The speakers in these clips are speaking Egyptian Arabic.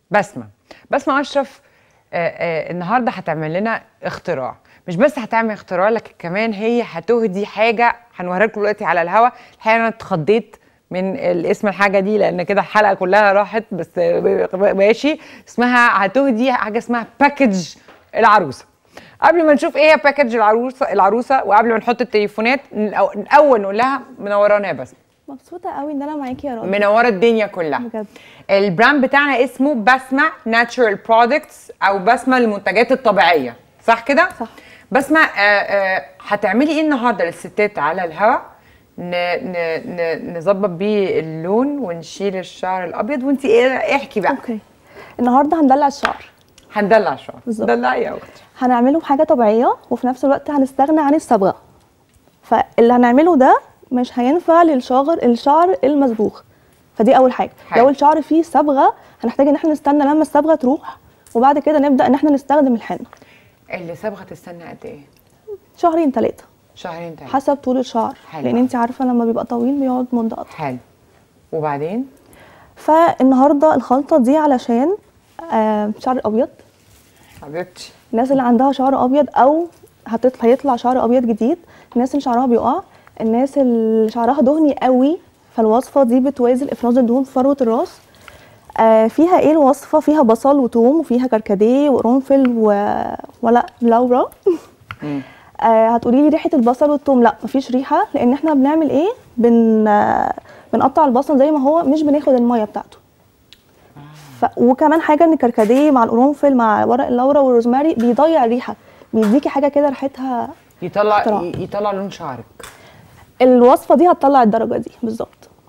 بسمة بسمة أشرف آه، آه، النهاردة هتعمل لنا اختراع مش بس هتعمل اختراع لكن كمان هي هتهدي حاجة هنوريها لكم دلوقتي على الهوا الحقيقة أنا اتخضيت من الاسم الحاجة دي لأن كده الحلقة كلها راحت بس آه، ماشي اسمها هتهدي حاجة اسمها باكج العروسة قبل ما نشوف ايه هي باكج العروسة العروسة وقبل ما نحط التليفونات الأو- الأول نقول لها منورانا يا بسمة مبسوطة قوي ان انا معاكي يا رنا منوره الدنيا كلها بجد. البراند بتاعنا اسمه بسمة ناتشورال برودكتس او بسمة المنتجات الطبيعيه صح كده صح. بسمة آه، آه، هتعملي ايه النهارده للستات على الهواء ن- ن- ن- نظبط بيه اللون ونشيل الشعر الابيض وانت ايه احكي بقى اوكي النهارده هندلع الشعر هندلع الشعر بالظبط. دلعي يا اختي هنعمله بحاجة طبيعية وفي نفس الوقت هنستغنى عن الصبغة فاللي هنعمله ده مش هينفع للشعر الشعر المصبوغ فدي اول حاجة حلو. لو الشعر فيه صبغة هنحتاج ان احنا نستنى لما الصبغة تروح وبعد كده نبدأ ان احنا نستخدم الحنة اللي صبغه تستنى قد ايه شهرين ثلاثة شهرين تاني حسب طول الشعر حلو. لان انت عارفة لما بيبقى طويل بيقعد مدة اطول حلو وبعدين فالنهارده الخلطة دي علشان آه شعر ابيض حبيبتي الناس اللي عندها شعر ابيض او هتطلع هيطلع شعر ابيض جديد الناس اللي شعرها بيقع الناس اللي شعرها دهني قوي فالوصفه دي بتوازن افراز الدهون في فروه الراس آه فيها ايه الوصفه فيها بصل وثوم وفيها كركديه وقرنفل و... ولا لورا مم. آه هتقولي لي ريحه البصل والثوم لا مفيش ريحه لان احنا بنعمل ايه بن آه بنقطع البصل زي ما هو مش بناخد الميه بتاعته ف... وكمان حاجه ان الكركديه مع القرنفل مع ورق اللورا والروزماري بيضيع الريحه بيديكي حاجه كده ريحتها يطلع اختراع. يطلع لون شعرك الوصفه دي هتطلع الدرجه دي بالظبط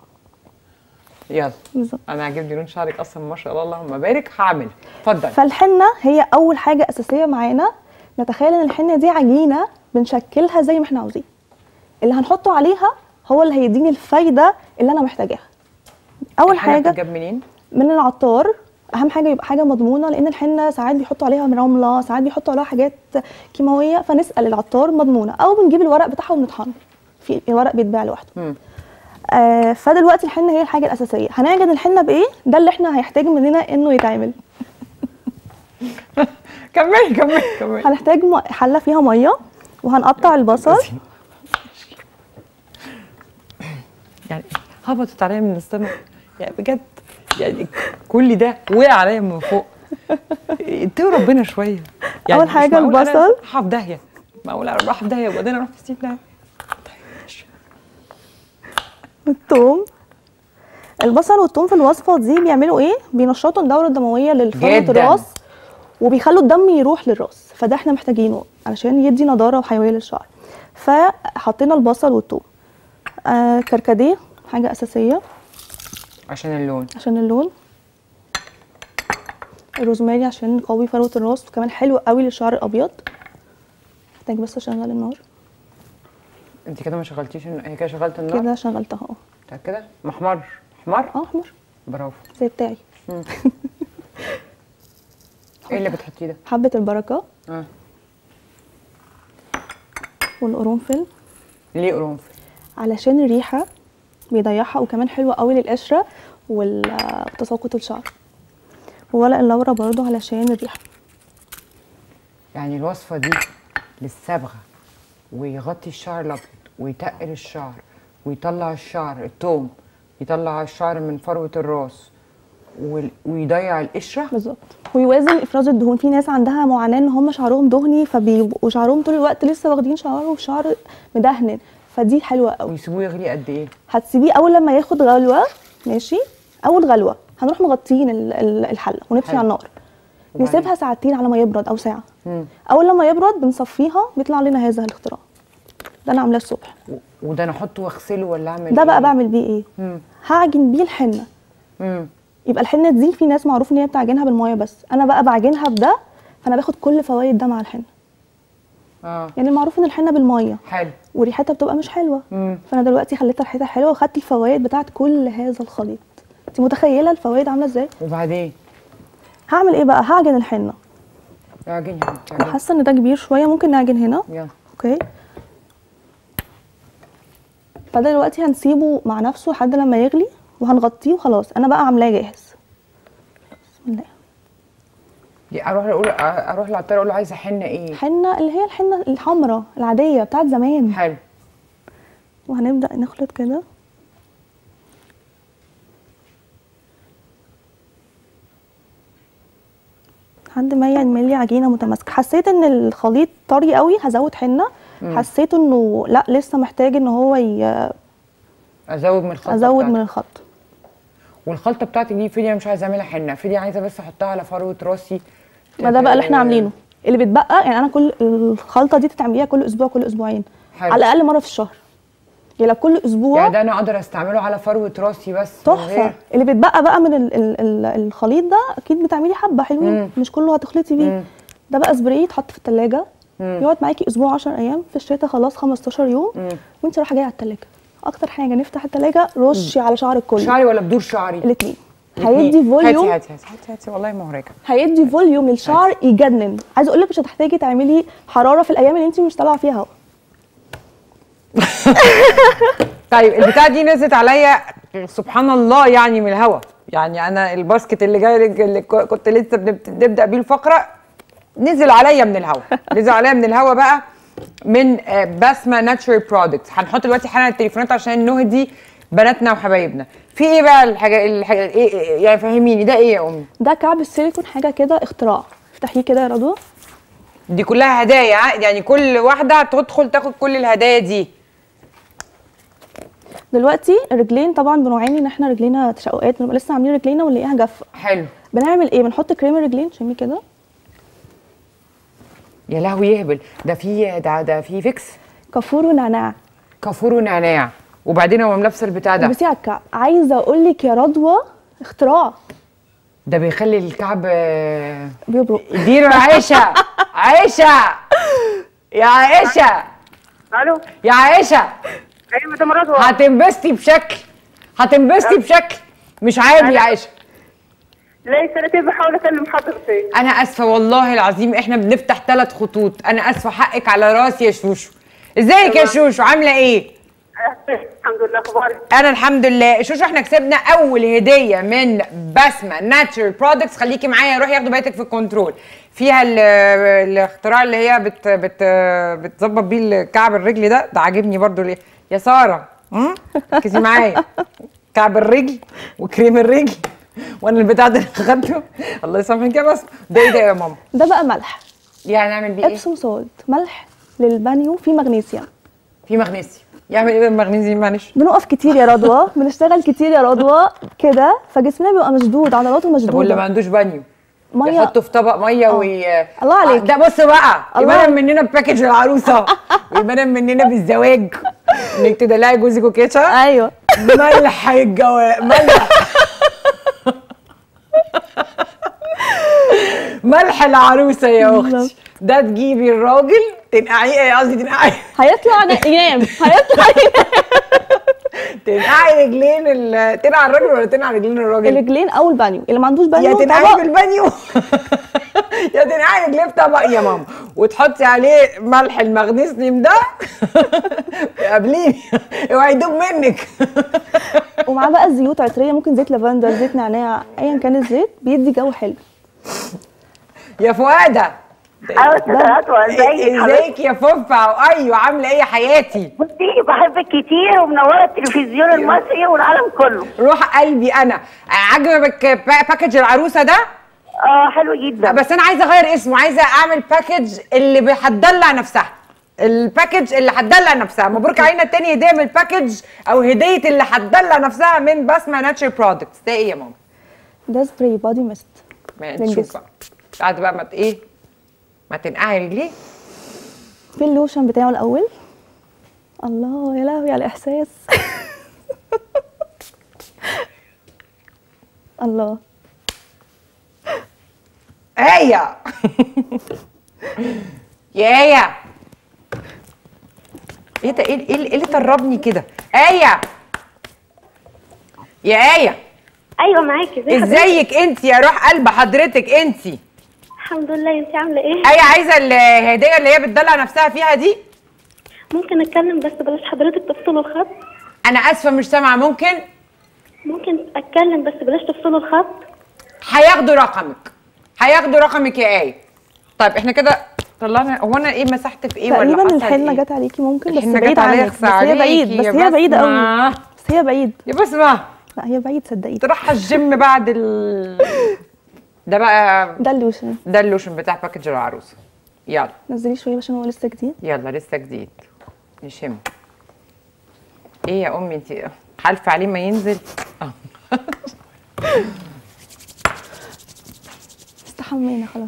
يلا بالظبط انا عاجبني لون شعرك اصلا ما شاء الله اللهم بارك هعمل اتفضل فالحنه هي اول حاجه اساسيه معانا نتخيل ان الحنه دي عجينه بنشكلها زي ما احنا عاوزين اللي هنحطه عليها هو اللي هيديني الفايده اللي انا محتاجاها اول الحنة حاجه بتتجاب منين من العطار اهم حاجه يبقى حاجه مضمونه لان الحنه ساعات بيحطوا عليها رمله ساعات بيحطوا عليها حاجات كيماويه فنسال العطار مضمونه او بنجيب الورق بتاعها ونطحنه في الورق بيتباع لوحده مم. آه فدلوقتي الحنه هي الحاجه الاساسيه هنعجن الحنه بايه ده اللي احنا هيحتاج مننا انه يتعمل كملي كملي كملي هنحتاج م- حله فيها ميه وهنقطع البصل يعني هبطت عليا من السماء يعني بجد يعني كل ده وقع عليا من فوق اتقوا ربنا شويه يعني أول مش حاجة معقول أنا البصل. رايحه في داهيه معقول انا رايحه في داهيه وبعدين اروح في ستين داهيه والثوم البصل والثوم في الوصفه دي بيعملوا ايه بينشطوا الدوره الدمويه للفروه جداً. الراس وبيخلوا الدم يروح للراس فده احنا محتاجينه علشان يدي نضاره وحيويه للشعر فحطينا البصل والثوم آه كركديه حاجه اساسيه عشان اللون عشان اللون الروزماري عشان يقوي فروه الراس وكمان حلو قوي للشعر الابيض محتاج بس اشغل النار انت كده ما شغلتيش الن- هي كده شغلت النار كده شغلتها اهو متاكده محمر محمر اه احمر برافو زي بتاعي ايه اللي بتحطيه ده حبه البركه اه والقرنفل ليه قرنفل علشان الريحه بيضيعها وكمان حلوه قوي للقشره وال- وتساقط الشعر وورق اللورا برضو علشان الريحه يعني الوصفة دي للصبغة ويغطي الشعر الأبيض ويتقل الشعر ويطلع الشعر التوم يطلع الشعر من فروة الراس وال- ويضيع القشرة بالظبط ويوازن افراز الدهون في ناس عندها معاناه ان هم شعرهم دهني فبيبقوا شعرهم طول الوقت لسه واخدين شعر وشعر مدهن فدي حلوه قوي ويسيبوه يغلي قد إيه؟ هتسيبيه اول لما ياخد غلوه ماشي اول غلوه هنروح مغطيين ال- ال- الحله ونطفي حلو. على النار وبعدين؟ نسيبها ساعتين على ما يبرد او ساعه مم. اول لما يبرد بنصفيها بيطلع لنا هذا الاختراع ده انا عاملاه الصبح و- وده أنا أحطه وأغسله ولا أعمل ده إيه؟ بقى بعمل بيه ايه مم. هعجن بيه الحنه مم. يبقى الحنه دي في ناس معروف ان هي بتعجنها بالميه بس انا بقى بعجنها بده فانا باخد كل فوائد ده مع الحنه آه يعني معروف ان الحنه بالميه حلو وريحتها بتبقى مش حلوه مم. فانا دلوقتي خليتها ريحتها حلوه وخدت الفوائد بتاعت كل هذا الخليط انت متخيله الفوائد عامله ازاي وبعدين هعمل ايه بقى هعجن الحنه اعجني يا حبيبتي اعجني. حاسه ان ده كبير شويه ممكن نعجن هنا يلا اوكي فده دلوقتي هنسيبه مع نفسه لحد لما يغلي وهنغطيه وخلاص انا بقى عاملاه جاهز بسم الله دي اروح اقول اروح للعطار اقول له عايزه حنه ايه حنه اللي هي الحنه الحمراء العاديه بتاعت زمان حلو وهنبدا نخلط كده لحد ما يعمل لي عجينه متماسكه حسيت ان الخليط طري قوي هزود حنه حسيت انه لا لسه محتاج ان هو ي... ازود من الخلطه ازود بتاعتي. من الخلط والخلطه بتاعتي دي فيديا مش عايزه اعملها حنه فيديا عايزه بس احطها على فروه راسي ما ده بقى اللي احنا عاملينه اللي بيتبقى يعني انا كل الخلطه دي تتعمليها كل اسبوع كل اسبوعين حلو. على الاقل مره في الشهر يعني لو كل اسبوع يعني ده انا اقدر استعمله على فروه راسي بس من تحفه غير- اللي بيتبقى بقى من ال ال ال الخليط ده اكيد بتعملي حبه حلوين مش كله هتخلطي بيه ده بقى سبراي يتحط في التلاجة يقعد معاكي اسبوع 10 ايام في الشتاء خلاص 15 يوم وانت رايحه جايه على التلاجة اكتر حاجه نفتح التلاجة رشي على شعرك كله شعري ولا بدور شعري الاثنين الاتنين. هيدي فوليوم هاتي هاتي هاتي هاتي والله مهرجه هيدي فوليوم للشعر يجنن عايزه اقول لك مش هتحتاجي تعملي حراره في الايام اللي انت مش طالعه فيها هوا طيب البتاعه دي نزلت عليا سبحان الله يعني من الهوا يعني انا الباسكت اللي جاي اللي ك- كنت لسه بنبت- بنبدا بيه الفقره نزل عليا من الهوا نزل عليا من الهوا بقى من آه، بسمه ناتشورال برودكتس هنحط دلوقتي حالا التليفونات عشان نهدي بناتنا وحبايبنا في ايه بقى الحاجه الحاجه إيه إيه يعني فهميني ده ايه يا امي ده كعب السيليكون حاجه كده اختراع افتحيه كده يا رضوى دي كلها هدايا ها؟ يعني كل واحده تدخل تاخد كل الهدايا دي دلوقتي الرجلين طبعا بنعاني ان احنا رجلينا تشققات بنبقى لسه عاملين رجلينا ونلاقيها جافه حلو بنعمل ايه بنحط كريم الرجلين شمي كده يا لهوي يهبل ده في ده ده في فيكس كافور ونعناع كافور ونعناع وبعدين هو لابسه البتاع ده بصي على الكعب عايزه اقول لك يا رضوى اختراع ده بيخلي الكعب آه، بيبرق اديله يا عائشه عائشه يا عائشه الو يا عائشه ايوه مدام رضوى هتنبسطي بشكل هتنبسطي بشكل مش عادي يا عائشه ليه سنتين بحاول اكلم حضرتك انا اسفه والله العظيم احنا بنفتح ثلاث خطوط انا اسفه حقك على راسي يا شوشو ازيك يا شوشو عامله ايه الحمد لله اخبارك انا الحمد لله شوشو احنا كسبنا اول هديه من بسمه ناتشرال برودكتس خليكي معايا روحي ياخدوا بالك في الكنترول فيها ال- الاختراع اللي هي بت بت بتظبط بيه الكعب الرجل ده ده عاجبني برضو ليه يا ساره هم؟ ركزي معايا كعب الرجل وكريم الرجل وانا البتاع ده اللي خدته الله يسامحك يا بس ده ايه ده يا ماما ده بقى ملح يعني نعمل بيه ايه ابسوم سولت ملح للبانيو فيه مغنيسيوم في مغنيسيوم يعمل ايه بالمغنيسيوم معلش بنقف كتير يا رضوى بنشتغل كتير يا رضوى كده فجسمنا بيبقى مشدود عضلاته طب واللي ما مشدوده عندوش بانيو ميه يحطه في طبق ميه آه. وي الله عليك. آه، ده بص بقى الله يبان عليك. مننا بباكج العروسه ويبان مننا بالزواج انك تدلعي جوزك وكيتشا ايوه ملح الجواز ملح ملح العروسه يا اختي بالظبط. ده تجيبي الراجل تنقعيه قصدي تنقعي هيطلع ن- ينام هيطلع ينام تنقعي رجلين ال... تنقع الراجل ولا تنقع رجلين الراجل؟ الرجلين او البانيو اللي ما عندوش يا بانيو تنقعي طبق بالبانيو يا تنقعي رجليه في طبق يا ماما وتحطي عليه ملح المغنيسيوم ده قبليني اوعي يدوب منك ومعاه بقى زيوت عطريه ممكن زيت لافندر زيت نعناع ايا كان الزيت بيدي جو حلو يا فؤاده ايوه استاذ رضوى ازيك حضرتك ازيك يا فوفا ايوه عامله ايه يا حياتي بصي بحبك كتير ومنوره التلفزيون المصري والعالم كله روح قلبي انا عجبك با- باكج العروسه ده اه حلو جدا بس انا عايزه اغير اسمه عايزه اعمل باكج اللي ب- هتدلع نفسها الباكج اللي هتدلع نفسها مبروك علينا تاني هديه من الباكج او هديه اللي هتدلع نفسها من بسمه ناتشر برودكتس ده ايه يا ماما ده سبراي بادي ميست ما للجسم. نشوف بقى بعد بقى ما ت- ايه ما تنقعي رجليه في اللوشن بتاعه الاول الله يا لهوي على الاحساس الله ايه يا ايه ايه ده ايه ايه إيه اللي طربني كده ايه يا ايه ايوه معاكي ازي حضرتك؟ ازيك انت يا روح قلب حضرتك انت الحمد لله انت عامله ايه ايه عايزه الهديه اللي هي بتدلع نفسها فيها دي ممكن اتكلم بس بلاش حضرتك تفصلوا الخط انا اسفه مش سامعه ممكن ممكن اتكلم بس بلاش تفصلوا الخط هياخدوا رقمك هياخدوا رقمك يا ايه طيب احنا كده طلعنا هو انا ايه مسحت في ايه ولا تقريبا حصل الحنه إيه؟ جت عليكي ممكن بس الحنة بعيد جت عليا، عنك بس يخص هي بعيد عليكي بس يا هي بعيد قوي بسمة. بس هي بعيد يا بسمة لا هي بعيد صدقيني تروح الجيم بعد ال ده بقى ده اللوشن ده اللوشن بتاع باكج العروسه يلا نزليه شويه عشان هو لسه جديد يلا لسه جديد نشم ايه يا امي انت حالفه عليه ما ينزل آه. استحمينا خلاص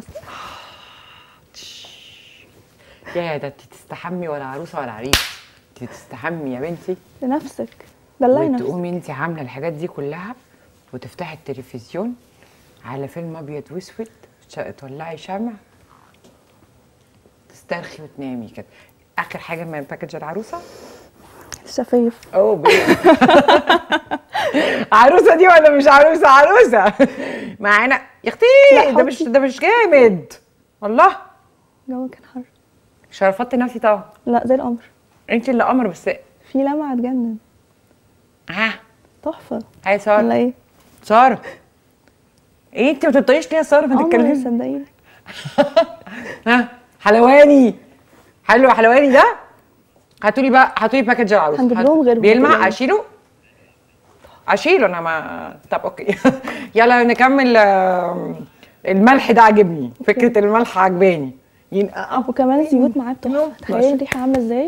يا ده انت تستحمي ولا عروسه ولا عريس انت تستحمي يا بنتي لنفسك دلعي نفسك وتقومي انت عامله الحاجات دي كلها وتفتحي التلفزيون على فيلم ابيض واسود ش- تولعي شمع تسترخي وتنامي كده اخر حاجه من باكج العروسه الشفايف اوه بي عروسه دي ولا مش عروسه عروسه معانا يا اختي لا، ده مش حطي. ده مش جامد والله الجو كان حر شرفت نفسي طبعا لا زي القمر انت اللي قمر بس في لمعه تجنن ها تحفه هاي ولا ساره ايه ساره ايه انت ما تنطقيش ليه يا ساره ما قمر تتكلمي صدقيني ها حلواني حلو حلواني ده هاتوا لي بقى هاتوا لي باكج العروسه هنجيب هات- لهم غيرهم بيلمع كده. اشيله اشيله انا ما طب اوكي يلا نكمل آم، الملح ده عجبني فكره الملح عجباني ين... آه، وكمان الزيوت معاه بتحفه ماشي. تخيلي الريحه عامله ازاي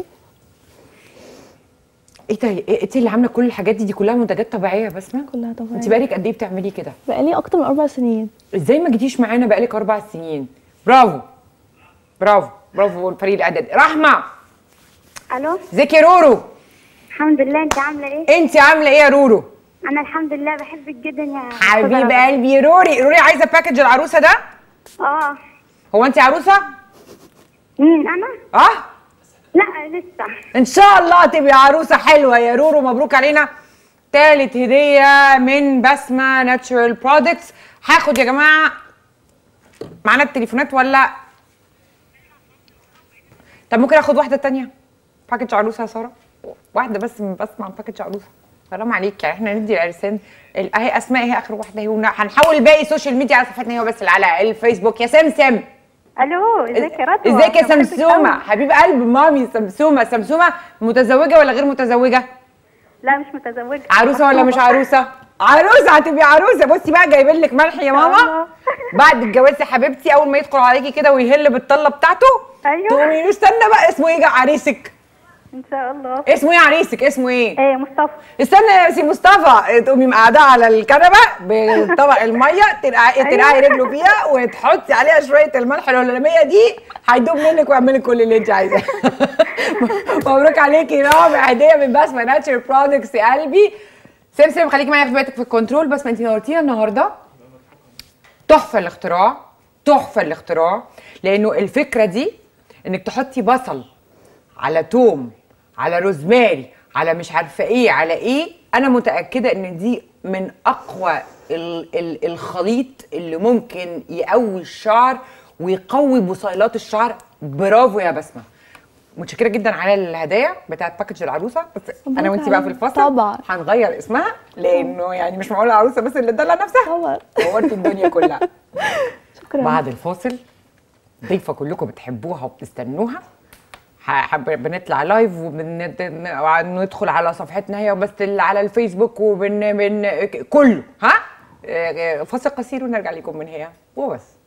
ايه ده إيه انت اللي عامله كل الحاجات دي دي كلها منتجات طبيعيه يا بسمه كلها طبيعيه انت بقالك قد ايه بتعملي كده بقالي اكتر من اربع سنين ازاي ما جيتيش معانا بقالك اربع سنين برافو برافو برافو الفريق الاعدادي رحمه الو ازيك يا رورو الحمد لله انت عامله ايه انت عامله ايه يا رورو انا الحمد لله بحبك جدا يا حبيب أستاذة قلبي روري روري عايزه باكج العروسه ده اه هو انت عروسه مين انا اه لا لسه ان شاء الله تبقي عروسه حلوه يا رورو مبروك علينا تالت هديه من بسمه ناتشورال برودكتس هاخد يا جماعه معانا التليفونات ولا طب ممكن اخد واحده تانية باكج عروسه يا ساره واحده بس من بسمه عن باكج عروسه حرام عليك يعني احنا ندي العرسان ال- اهي اسماء هي اخر واحده هي ون- هنحول باقي السوشيال ميديا على صفحتنا هي بس اللي على الفيسبوك يا سمسم الو ازيك يا رضوى ازيك يا أنا بحبك سمسومه أوي. حبيب قلب مامي سمسومه سمسومه متزوجه ولا غير متزوجه لا مش متزوجه عروسه ولا مش عروسه عروسه هتبقي عروسه بصي بقى جايبين لك ملح يا ماما الله. بعد الجواز يا حبيبتي اول ما يدخل عليكي كده ويهل بالطله بتاعته أيوة. تقومي استنى بقى اسمه ايه عريسك ان شاء الله اسمه ايه عريسك اسمه ايه ايه مصطفى استنى يا سي مصطفى تقومي مقعداه على الكنبه بطبق الميه ترقعي ترقعي رجله فيها وتحطي عليها شويه الملح الهلاميه دي هيدوب منك ويعمل لك كل اللي انت عايزاه مبروك عليكي رابع هديه من بسمه ناتشر برودكتس يا قلبي سمسم خليكي معايا في بيتك في الكنترول بس ما انت نورتينا النهارده تحفه الاختراع تحفه الاختراع لانه الفكره دي انك تحطي بصل على توم على روزماري على مش عارفه ايه على ايه انا متاكده ان دي من اقوى ال ال الخليط اللي ممكن يقوي الشعر ويقوي بصيلات الشعر برافو يا بسمه متشكره جدا على الهدايا بتاعت باكج العروسه بس انا مبروك وانت بقى في عليك. الفصل طبعا. هنغير اسمها لانه يعني مش معقوله العروسه بس اللي تدلع نفسها طبعا نورتي الدنيا كلها شكرا بعد الفاصل ضيفه كلكم بتحبوها وبتستنوها ح- حب- بنطلع لايف وبندخل على صفحتنا هي وبس اللي على الفيسبوك وبن بن كله ها آه، آه، فاصل قصير ونرجع لكم من هي وبس